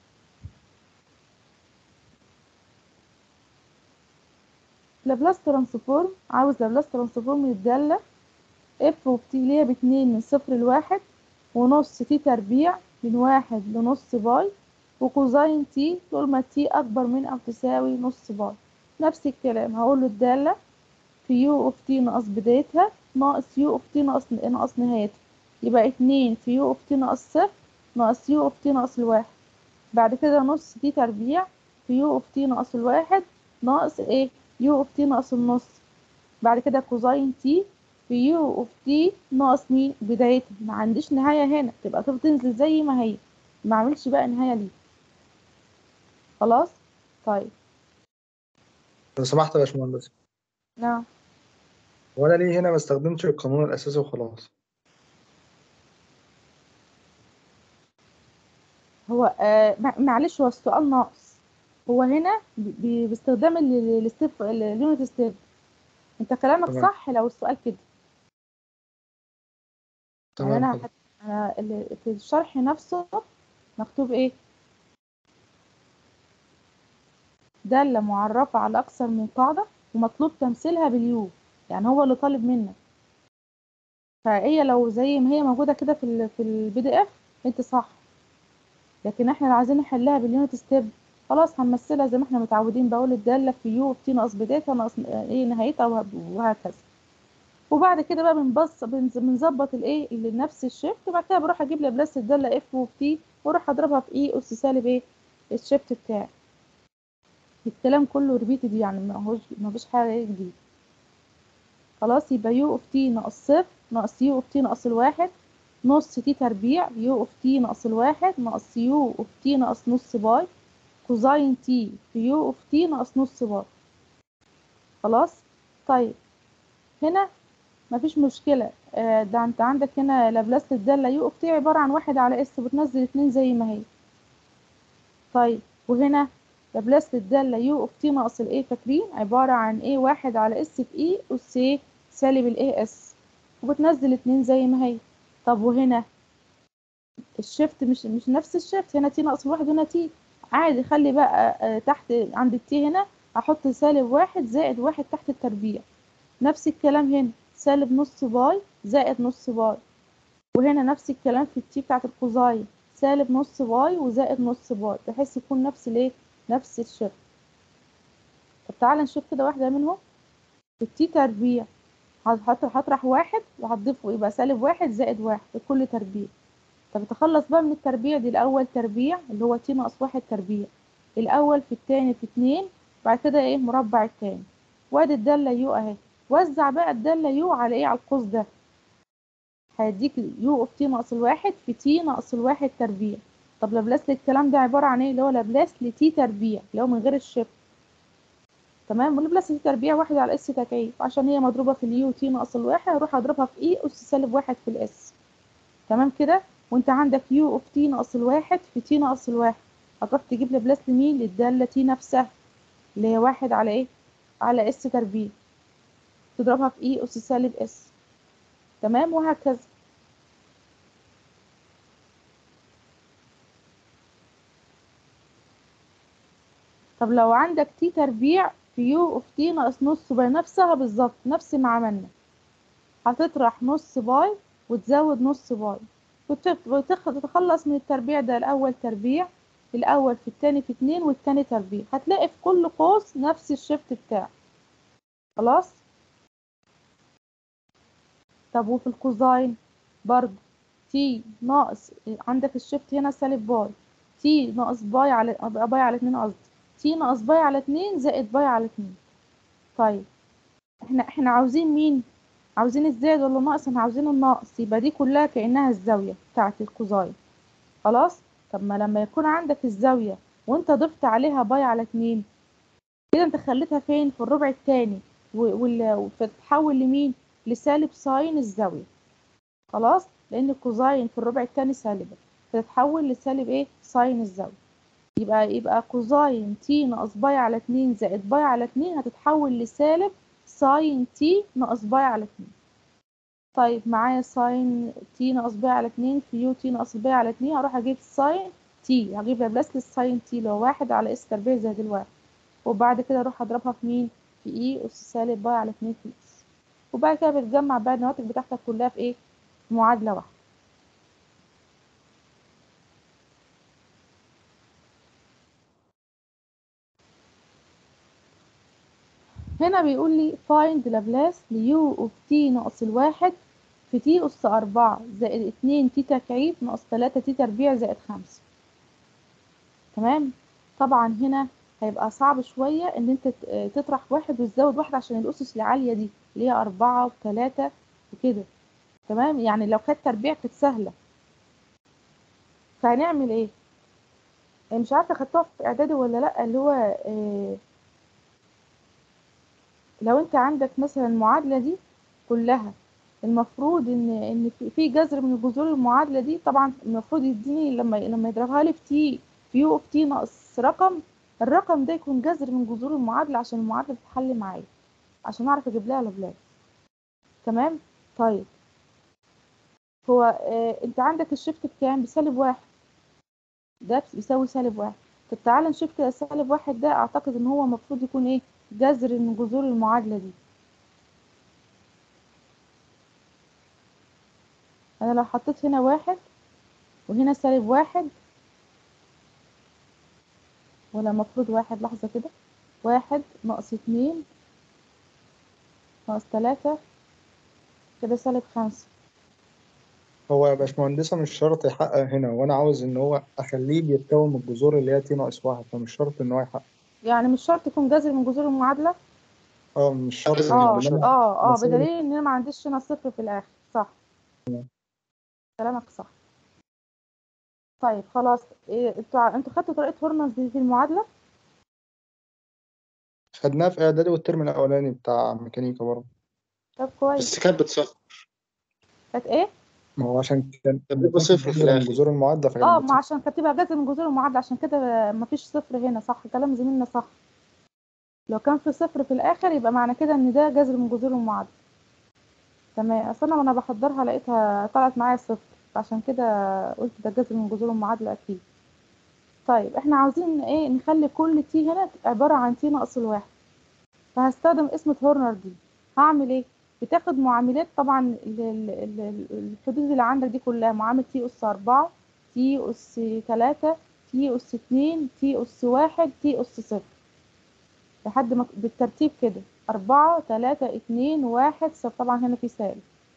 لابلاس ترانسفورم عاوز لابلاس ترانسفورم للدالة اف اوف تي اللي هي باتنين من صفر لواحد ونص تي تربيع من واحد لنص باي وكوزين تي طول ما تي أكبر من أو تساوي نص باي نفس الكلام هقول له الدالة في يو اوف تي ناقص بدايتها ناقص يو اوف تي ناقص ناقص نهايتها يبقى اتنين في يو اوف تي ناقص صفر ناقص يو اوف تي ناقص الواحد بعد كده نص تي تربيع في يو اوف تي ناقص الواحد ناقص ايه يو اوف تي ناقص النص بعد كده كوزين تي في يو اوف تي ناقص مين بدايتها ما عنديش نهاية هنا تبقى تنزل زي ما هي ما اعملش بقى نهاية ليه خلاص طيب لو سمحت يا باشمهندس نعم هو انا ليه هنا ما استخدمتش القانون الاساسي وخلاص هو آه مع- معلش هو السؤال ناقص هو هنا ب- ب- باستخدام ال- الستيب اليونت ستيب انت كلامك تمام. صح لو السؤال كده يعني تمام انا كده هت- انا ال- في الشرح نفسه مكتوب ايه دالة معرفة على أكثر من قاعدة ومطلوب تمثيلها باليو يعني هو اللي طالب منك فهي لو زي ما هي موجودة كده في ال في البي دي اف انت صح لكن احنا لو عايزين نحلها باليونت ستيب خلاص هنمثلها زي ما احنا متعودين بقول الدالة في يو في ناقص بدايتها ناقص ايه نهايتها وه- وهكذا وبعد كده بقى بنبص بنز- بنظبط الايه اللي نفس الشيفت وبعد كده بروح اجيب لابلاس الدالة اف وفي تي واروح اضربها في اي اس سالب ايه الشيفت بتاعي الكلام كله ريبيتد يعني ما هوش ما فيش حاجة جديدة خلاص يبقى يو اوف تي ناقص صفر ناقص يو اوف تي ناقص الواحد نص تي تربيع يو اوف تي ناقص الواحد ناقص يو اوف تي ناقص نص باي كوزاين تي في يو اوف تي ناقص نص باي خلاص طيب هنا مفيش مشكلة آه، ده انت عندك هنا لابلاس الدالة يو اوف تي عبارة عن واحد على اس بتنزل اتنين زي ما هي طيب وهنا لابلاس الدالة يو اوف تي ناقص الايه فاكرين عبارة عن ايه واحد على اس في اي اس ايه سالب الاي اس وبتنزل اتنين زي ما هي طب وهنا الشيفت مش مش نفس الشيفت هنا تي ناقص واحد هنا تي عادي خلي بقى آه، تحت عند التي هنا احط سالب واحد زائد واحد تحت التربيع نفس الكلام هنا سالب نص باي زائد نص باي وهنا نفس الكلام في التي بتاعت الكوزاين سالب نص باي وزائد نص باي بحيث يكون نفس الايه نفس الشيفت طب تعالى نشوف كده واحدة منهم التي تربيع هت- هطرح واحد وهتضيفه يبقى سالب واحد زائد واحد لكل تربيع طب تخلص بقى من التربيع دي الأول تربيع اللي هو تي ناقص واحد تربيع الأول في التاني في اتنين بعد كده ايه مربع التاني وادي الدالة يو اهي وزع بقى الدالة يو على ايه على القوس ده هيديك يو اوف تي ناقص الواحد في تي ناقص الواحد تربيع طب لابلاس الكلام ده عبارة عن ايه اللي هو لابلاس لتي تربيع اللي هو من غير الشيفت تمام ولابلاس تي تربيع واحد على اس تكعيب عشان هي مضروبة في اليو تي ناقص الواحد اروح اضربها في اي اس سالب واحد في الاس تمام كده وانت عندك يو اوف تي ناقص الواحد في تي ناقص الواحد هتروح تجيب لابلاس لمين للدالة تي نفسها اللي هي واحد على ايه على اس تربيع تضربها في اي اس سالب اس تمام وهكذا طب لو عندك تي تربيع في يو اوف تي ناقص نص باي نفسها بالظبط نفس ما عملنا هتطرح نص باي وتزود نص باي وتف- وتخ- وتتخلص من التربيع ده الأول تربيع الأول في التاني في اتنين والتاني تربيع هتلاقي في كل قوس نفس الشيفت بتاعه خلاص طب وفي الكوزاين برضو تي ناقص عندك الشيفت هنا سالب باي تي ناقص باي على باي على اتنين قصدي تي ناقص باي على اتنين زائد باي على اتنين طيب احنا احنا عاوزين مين عاوزين الزائد ولا الناقص احنا عاوزين الناقص يبقى دي كلها كأنها الزاوية بتاعت الكوزاين خلاص طب ما لما يكون عندك الزاوية وانت ضفت عليها باي على اتنين كده انت خليتها فين في الربع التاني و- وال- وفتتحول لمين لسالب ساين الزاوية خلاص لان الكوزاين في الربع التاني سالبة فتتحول لسالب ايه ساين الزاوية يبقى يبقى كوزاين تي ناقص باي على اتنين زائد باي على اتنين هتتحول لسالب ساين تي ناقص باي على اتنين طيب معايا ساين تي ناقص باي على اتنين في يو تي ناقص باي على اتنين هروح اجيب ساين تي هجيب لابلاس للساين تي اللي هو واحد على اس تربيع زائد الواحد وبعد كده اروح اضربها في مين في اي اس سالب باي على اتنين في الاس وبعد كده بتجمع بقى النواتج بتاعتك كلها في ايه في معادلة واحدة هنا بيقول لي find لابلاس ليو اوف تي ناقص الواحد في تي أس أربعة زائد اتنين تي تكعيب ناقص تلاتة تي تربيع زائد خمسة تمام طبعا هنا هيبقى صعب شوية ان انت ت- تطرح واحد وتزود واحد عشان الأسس العالية دي اللي هي أربعة وتلاتة وكده تمام يعني لو كانت تربيع كانت سهلة فهنعمل ايه آه، مش عارفة خدتوها في إعدادي ولا لأ اللي هو آه، لو انت عندك مثلا المعادلة دي كلها المفروض ان ان في في جذر من جذور المعادله دي طبعا المفروض يديني لما لما يضربها لي في تي في يو اوف تي ناقص رقم الرقم ده يكون جذر من جذور المعادله عشان المعادله تتحل معايا عشان اعرف اجيب لها لابلاس تمام طيب هو آه انت عندك الشيفت بكام بسالب واحد ده بيساوي سالب واحد طب تعالى نشوف كده سالب واحد ده اعتقد ان هو المفروض يكون ايه جذر من جذور المعادله دي انا لو حطيت هنا واحد وهنا سالب واحد ولا المفروض واحد لحظة كده واحد ناقص اتنين ناقص تلاتة كده سالب خمسة هو يا باشمهندسة مش شرط يحقق هنا وأنا عاوز إن هو أخليه بيتكون من الجذور اللي هي تي ناقص واحد فمش شرط إن هو يحقق يعني مش شرط يكون جذر من جذور المعادلة اه مش شرط لازم اه مش إنما اه اه بس أنا- بدليل ان انا ما عنديش هنا صفر في الاخر صح كلامك صح طيب خلاص إيه انتوا ع- انتوا خدتوا طريقة هورنز دي في المعادلة خدناها في إعدادي والترم الأولاني بتاع ميكانيكا برضه طب كويس بس كانت بتصفر كانت ايه ما هو عشان كان كان بيبقى صفر في جذر من الآخر جذور المعادلة فكان اه ما بيتصفر. عشان كانت تبقى جذر من جذور المعادلة عشان كده مفيش صفر هنا صح كلام زميلنا صح لو كان في صفر في الاخر يبقى معنى كده ان ده جذر من جذور المعادلة تمام اصل انا وانا بحضرها لقيتها طلعت معايا صفر عشان كده قلت ده جذر من جذور المعادلة اكيد طيب احنا عاوزين ايه نخلي كل تي هنا عبارة عن تي ناقص الواحد فهستخدم اسم هورنر دي هعمل ايه بتاخد معاملات طبعا ال- ال- ال- ال- الحدود اللي عندك دي كلها معامل تي اس أربعة تي اس تلاتة تي اس اتنين تي اس واحد تي اس صفر لحد ما بالترتيب كده أربعة تلاتة اتنين واحد صفر طبعا هنا في سالب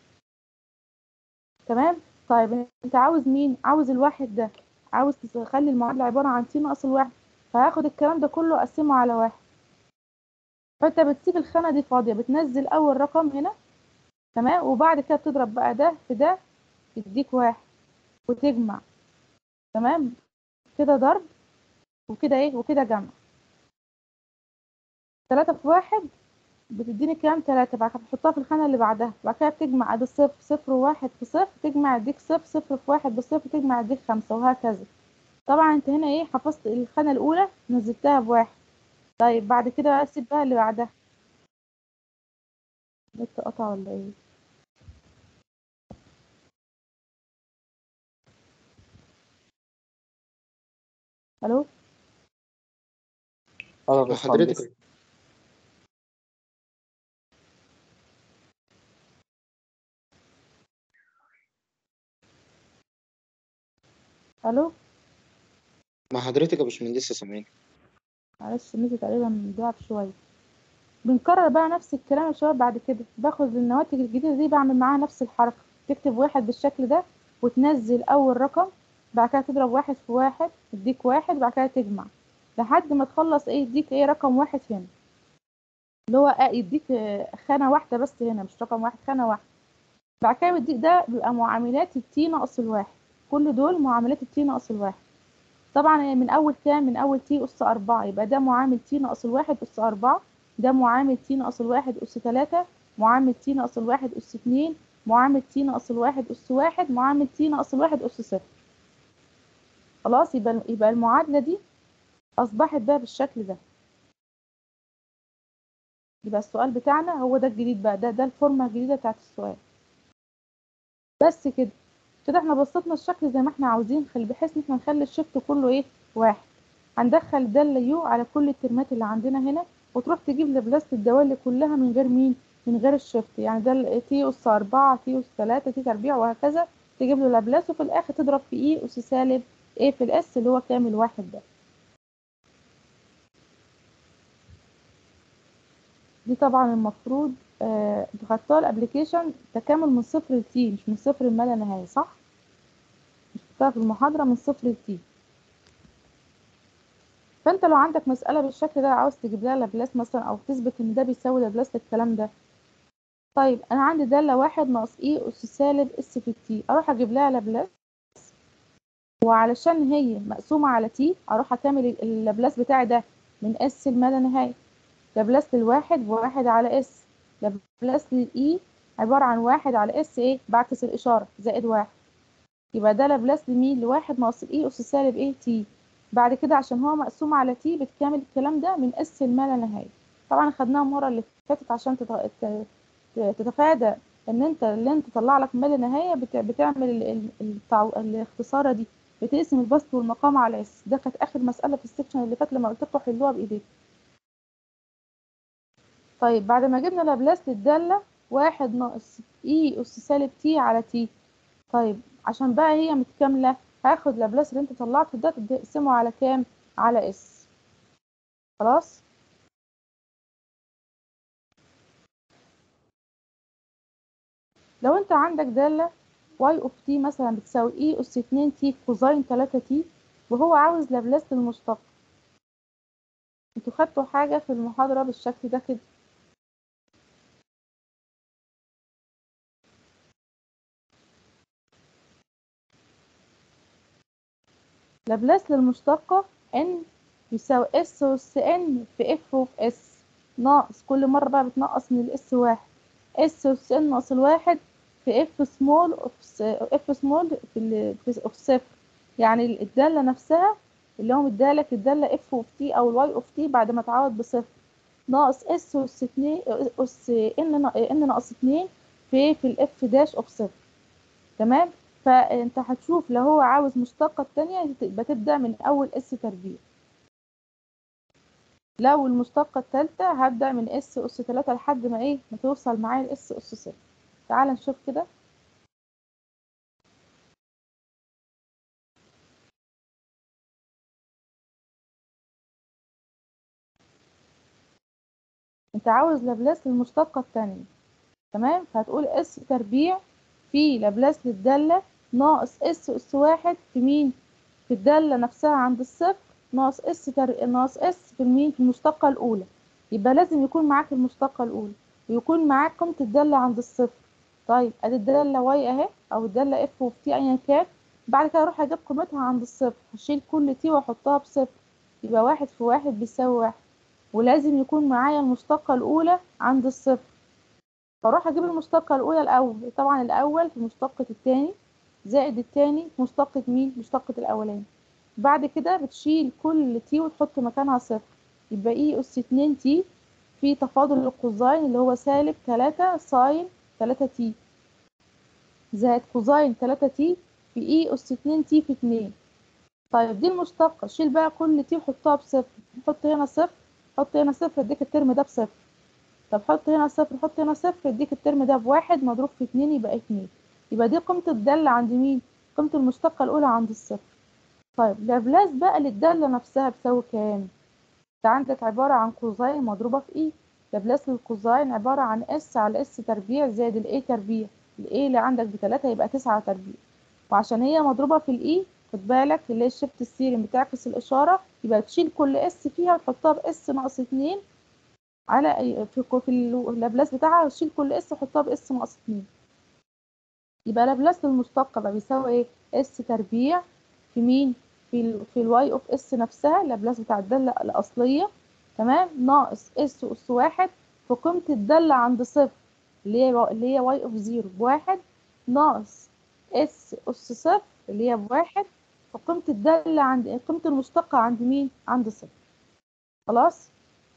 تمام طيب انت عاوز مين عاوز الواحد ده عاوز تخلي المعادلة عبارة عن تي ناقص الواحد فهاخد الكلام ده كله أقسمه على واحد فانت بتسيب الخانة دي فاضية بتنزل أول رقم هنا تمام وبعد كده بتضرب بقى ده في ده يديك واحد وتجمع تمام كده ضرب وكده ايه وكده جمع تلاتة في واحد بتديني كام تلاتة بعد كده بتحطها في الخانة اللي بعدها بعد كده بتجمع ادي صفر صفر وواحد في صفر تجمع يديك صفر صفر في واحد بصفر تجمع يديك خمسة وهكذا طبعا انت هنا ايه حفظت الخانة الأولى نزلتها بواحد طيب بعد كده بقى سيب بقى اللي بعدها النت قطع ولا ايه الو اه يا ما باشمهندس حضرتك الو ما حضرتك يا باشمهندسة سامعين معلش النت تقريبا ضعف شوية بنكرر بقى نفس الكلام يا شباب بعد كده باخد النواتج الجديدة دي بعمل معاها نفس الحركة تكتب واحد بالشكل ده وتنزل أول رقم بعد كده تضرب واحد في واحد يديك واحد بعد كده تجمع لحد ما تخلص ايه يديك ايه رقم واحد هنا اللي هو آه يديك آه، خانة واحدة بس هنا مش رقم واحد خانة واحدة بعد كده يديك ده بيبقى معاملات التي ناقص الواحد كل دول معاملات التي ناقص الواحد طبعا من أول كام من أول تي أس أربعة يبقى ده معامل تي ناقص الواحد أس أربعة ده معامل تي ناقص الواحد أس تلاتة معامل تي ناقص الواحد أس اتنين معامل تي ناقص الواحد أس واحد معامل تي ناقص الواحد أس صفر خلاص يبقى يبقى المعادلة دي أصبحت بقى بالشكل ده يبقى السؤال بتاعنا هو ده الجديد بقى ده ده الفورمة الجديدة بتاعت السؤال بس كده كده احنا بسطنا الشكل زي ما احنا عاوزين خلي بحيث ان احنا نخلي الشفت كله ايه واحد هندخل دالة يو على كل الترمات اللي عندنا هنا وتروح تجيب لابلاس الدوال كلها من غير مين من غير الشفت يعني ده تي اس أربعة تي اس تلاتة تي تربيع وهكذا تجيب له لابلاس وفي الآخر تضرب في اي أس سالب ايه في الاس اللي هو كامل واحد ده دي طبعا المفروض آه خدتها الابليكيشن تكامل من صفر لتي مش من صفر لما لا نهاية صح؟ مش خدتها في المحاضرة من صفر لتي فانت لو عندك مسألة بالشكل ده عاوز تجيب لها لابلاس مثلا او تثبت ان ده بيساوي لابلاس الكلام ده طيب انا عندي دالة واحد ناقص اي اس سالب اس في التي اروح اجيب لها لابلاس وعلشان هي مقسومة على تي اروح اكمل اللابلاس بتاعي ده من اس لما لا نهاية لابلاس للواحد بواحد على اس لابلاس للاي عبارة عن واحد على اس ايه بعكس الاشارة زائد واحد يبقى ده لابلاس لمين لواحد ناقص الاي اس سالب ايه تي بعد كده عشان هو مقسوم على تي بتكامل الكلام ده من اس لما لا نهاية طبعا خدناها المرة اللي فاتت عشان تت- ت- ت- تتفادى ان انت اللي انت تطلع لك ما لا نهاية بت- بتعمل ال- ال- التعو- الاختصارة دي بتقسم البسط والمقام على اس ده كانت اخر مسألة في السكشن اللي فات لما قلت لكم حلوها بايديكم طيب بعد ما جبنا لابلاس للدالة واحد ناقص اي اس سالب تي على تي طيب عشان بقى هي متكاملة هاخد لابلاس اللي انت طلعته ده تقسمه على كام على اس خلاص لو انت عندك دالة y of t مثلا بتساوي e أس 2 t كوزين 3 t وهو عاوز لابلاس للمشتق انتوا خدتوا حاجة في المحاضرة بالشكل ده كده لابلاس للمشتقة n يساوي s أس n في f of s ناقص كل مرة بقى بتنقص من الاس واحد s أس n ناقص الواحد في f small of f small في ال في of صفر يعني الدالة نفسها اللي هو مدالك الدالة f of t أو ال y of t بعد ما تعوض بصفر ناقص s أس اتنين أس n n ناقص اتنين في في ال f داش of صفر تمام فانت هتشوف لو هو عاوز مشتقة التانية يبقى تبدأ من أول اس تربيع لو المشتقة التالتة هبدأ من اس أس تلاتة لحد ما ايه ما توصل معايا الاس أس صفر تعال نشوف كده انت عاوز لابلاس للمشتقة التانية تمام فهتقول اس تربيع في لابلاس للدالة ناقص اس أس واحد في مين في الدالة نفسها عند الصفر ناقص اس تر... ناقص اس في المين في المشتقة الأولى يبقى لازم يكون معاك المشتقة الأولى ويكون معاك قيمة الدالة عند الصفر طيب ادي الدالة واي اهي أو الدالة اف اوف تي أيا كان بعد كده أروح أجيب قيمتها عند الصفر هشيل كل تي وأحطها بصفر يبقى واحد في واحد بيساوي واحد ولازم يكون معايا المشتقة الأولى عند الصفر فاروح أجيب المشتقة الأولى الأول طبعا الأول في مشتقة التاني زائد التاني في مشتقة مين مشتقة الأولاني بعد كده بتشيل كل تي وتحط مكانها صفر يبقى اي أس اتنين تي في تفاضل القوسين اللي هو سالب تلاتة ساين تلاتة تي زائد كوزين تلاتة تي في اي أس اتنين تي في اتنين طيب دي المشتقة شيل بقى كل تي وحطها بصفر حط هنا صفر حط هنا صفر اديك الترم ده بصفر طب حط هنا صفر حط هنا صفر اديك الترم ده بواحد مضروب في اتنين يبقى اتنين يبقى دي قيمة الدالة عند مين؟ قيمة المشتقة الأولى عند الصفر طيب لابلاس بقى للدالة نفسها بتساوي كام؟ انت عندك عبارة عن كوزين مضروبة في اي لابلاس للكوزين عبارة عن اس على اس تربيع زائد الاي تربيع الاي اللي عندك بتلاتة يبقى تسعة تربيع وعشان هي مضروبة في الاي خد بالك اللي هي الشيفت السيري بتعكس الإشارة يبقى تشيل كل اس فيها وتحطها باس ناقص اتنين على في في اللابلاس بتاعها تشيل كل اس وحطها باس ناقص اتنين يبقى لابلاس للمشتقة بقى بيساوي ايه اس تربيع في مين في ال في الواي اوف اس نفسها اللابلاس بتاع الدالة الأصلية تمام ناقص اس أس واحد في قيمة الدالة عند صفر اللي هي اللي هي واي اوف زيرو بواحد ناقص اس أس صفر اللي هي بواحد في قيمة الدالة عند قيمة المشتقة عند مين؟ عند صفر خلاص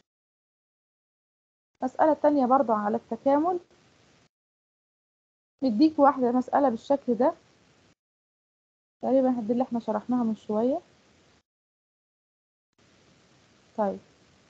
مسألة تانية برضو على التكامل نديك واحدة مسألة بالشكل ده تقريبا دي اللي احنا شرحناها من شوية طيب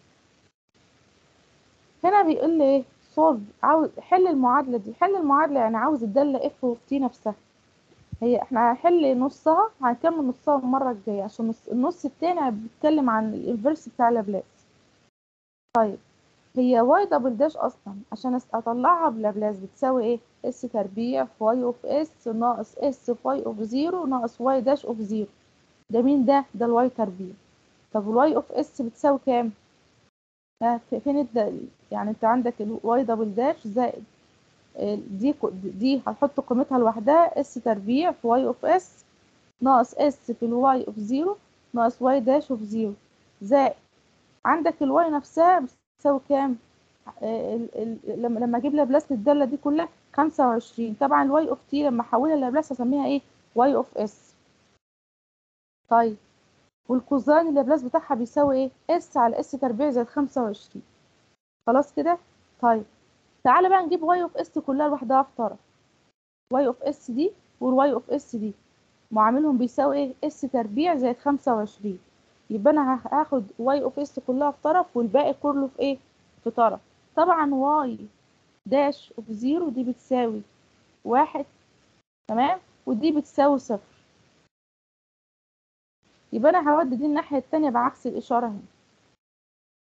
هنا بيقول لي ايه صولف عاوز حل المعادلة دي حل المعادلة يعني عاوز الدالة اف اوف تي نفسها هي احنا هنحل نصها هنكمل نصها المرة الجاية عشان النص, النص التاني بيتكلم عن الانفرس بتاع لابلاس طيب هي واي دبل داش اصلا عشان اطلعها بلابلاس بتساوي ايه اس تربيع في واي اوف اس ناقص اس في واي اوف زيرو ناقص واي داش اوف زيرو ده مين ده ده الواي تربيع طب الواي اوف اس بتساوي كام ها فين الد... يعني انت عندك الواي دبل داش زائد دي دي هنحط قيمتها لوحدها اس تربيع في واي اوف اس ناقص اس في الواي اوف زيرو ناقص واي داش اوف زيرو زائد عندك الواي نفسها بتساوي كام ال ال لما لما اجيب لابلاس للداله دي كلها 25 طبعا الواي اوف تي لما احولها لابلاس هسميها ايه واي اوف اس طيب والكوزين اللابلاس بتاعها بيساوي ايه اس على اس تربيع زائد 25 خلاص كده طيب تعالى بقى نجيب واي اوف اس كلها لوحدها في طرف واي اوف اس دي والواي اوف اس دي معاملهم بيساوي ايه اس تربيع زائد 25 يبقى انا هاخد واي اوف اس كلها في طرف والباقي كله في ايه في طرف طبعا واي داش اوف زيرو دي بتساوي واحد تمام ودي بتساوي صفر يبقى انا هودي دي الناحية التانية بعكس الاشارة هنا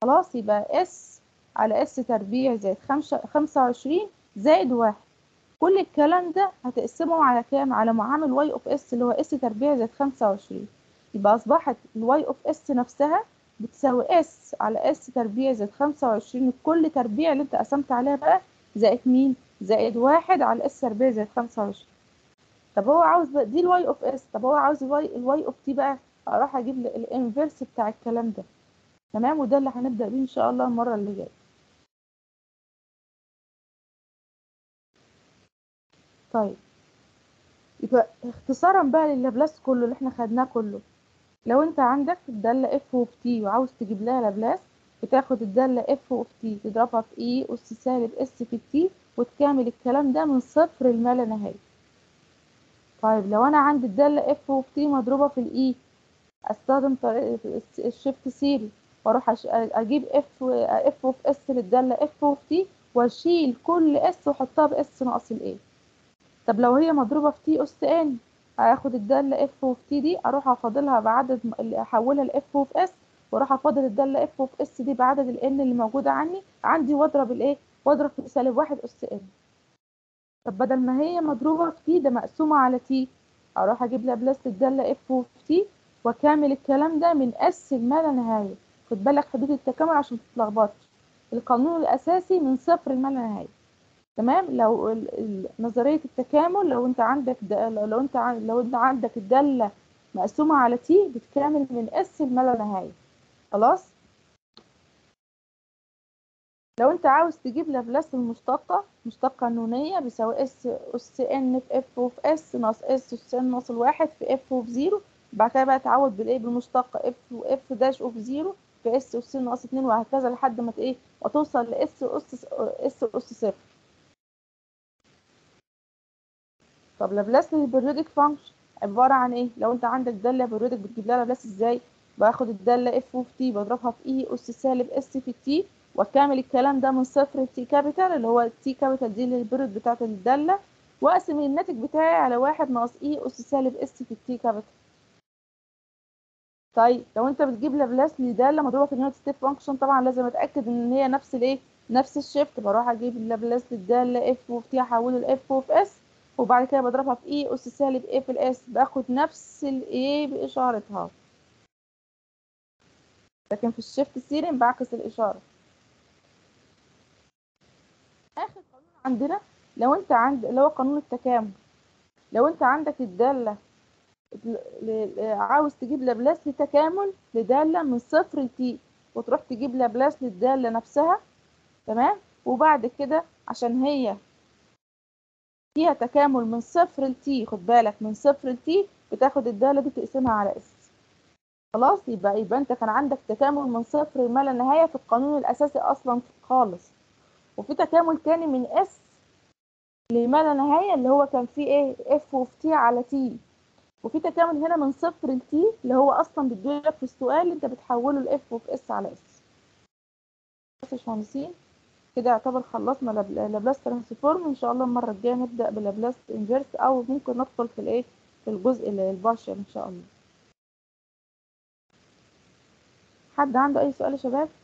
خلاص يبقى اس على اس تربيع زائد خمسة خمسة وعشرين زائد واحد كل الكلام ده هتقسمه على كام على معامل واي اوف اس اللي هو اس تربيع زائد خمسة وعشرين يبقى أصبحت الواي اوف اس نفسها بتساوي اس على اس تربيع زائد خمسة وعشرين كل تربيع اللي انت قسمت عليها بقى زائد مين زائد واحد على اس تربيع زائد خمسة وعشرين طب هو عاوز بقى دي الواي اوف اس طب هو عاوز الواي الواي اوف تي بقى اروح اجيب الانفيرس بتاع الكلام ده تمام وده اللي هنبدأ بيه ان شاء الله المرة اللي جاية طيب يبقى اختصارا بقى لللابلاس كله اللي احنا خدناه كله لو انت عندك الدالة اف اوف تي وعاوز تجيب لها لابلاس بتاخد الدالة اف اوف تي تضربها في اي اس سالب اس في التي وتكامل الكلام ده من صفر لما لا نهاية طيب لو انا عندي الدالة اف اوف تي مضروبة في الاي استخدم طريقة الشيفت سيري واروح أش- اجيب اف اف اوف اس للدالة اف اوف تي واشيل كل اس واحطها باس ناقص الاي طب لو هي مضروبة في تي اس ان هاخد الدالة اف اوف تي دي اروح افاضلها بعدد م- اللي احولها لاف اوف اس واروح افاضل الدالة اف اوف اس دي بعدد الان اللي موجودة عني عندي واضرب الايه واضرب في سالب واحد اس ان طب بدل ما هي مضروبة في تي ده مقسومة على تي اروح اجيب لابلاس الدالة اف اوف تي واكمل الكلام ده من اس لما لا نهاية خد بالك حدود التكامل عشان متتلخبطش القانون الاساسي من صفر لما لا نهاية تمام لو ال- ال- نظرية التكامل لو انت عندك د- لو انت عن- لو انت عندك الدالة مقسومة على تي بتكامل من اس لما لا نهاية خلاص لو انت عاوز تجيب لابلاس المشتقة مشتقة نونية بيساوي اس اس ان في اف اوف اس ناقص اس اس ان ناقص الواحد في اف اوف زيرو بعد كده بقى تعوض بالايه بالمشتقة اف اف داش اوف زيرو في اس اس ناقص اتنين وهكذا لحد ما ت- ايه وتوصل لاس اس اس اس صفر طب لابلاس للبريودك فانكشن عبارة عن ايه لو انت عندك دالة بريودك بتجيب لها لابلاس ازاي باخد الدالة اف اوف تي بضربها في اي اس سالب اس في تي واكمل الكلام ده من صفر لتي كابيتال اللي هو التي كابيتال دي اللي البريود بتاعت الدالة واقسم الناتج بتاعي على واحد ناقص اي اس سالب اس في التي كابيتال طيب لو انت بتجيب لابلاس لدالة مضروبة في اليونت ستيب فانكشن طبعا لازم اتاكد ان هي نفس الايه نفس الشيفت بروح اجيب اللابلاس للدالة اف اوف تي احوله لاف اوف اس وبعد كده بضربها في اي اس سالب ايه في الاس باخد نفس الايه باشارتها لكن في الشيفت سيرين بعكس الاشاره اخر قانون عندنا لو انت عند اللي هو قانون التكامل لو انت عندك الداله ل- ل- عاوز تجيب لابلاس لتكامل لداله من صفر لتي وتروح تجيب لابلاس للداله نفسها تمام وبعد كده عشان هي فيها تكامل من صفر لتي خد بالك من صفر لتي بتاخد الدالة دي تقسمها على اس خلاص يبقى يبقى انت كان عندك تكامل من صفر لما لا نهاية في القانون الأساسي أصلا خالص وفي تكامل تاني من اس لما لا نهاية اللي هو كان فيه ايه اف اوف تي على تي وفي تكامل هنا من صفر لتي اللي هو أصلا بيديلك في السؤال انت بتحوله لاف اوف اس على اس بس يا باشمهندسين كده يعتبر خلصنا لاب- لابلاس ترانسفورم ان شاء الله المره الجايه نبدا بلابلاس انفيرس او ممكن ندخل في الايه في الجزء ال- البارشل ان شاء الله حد عنده اي سؤال يا شباب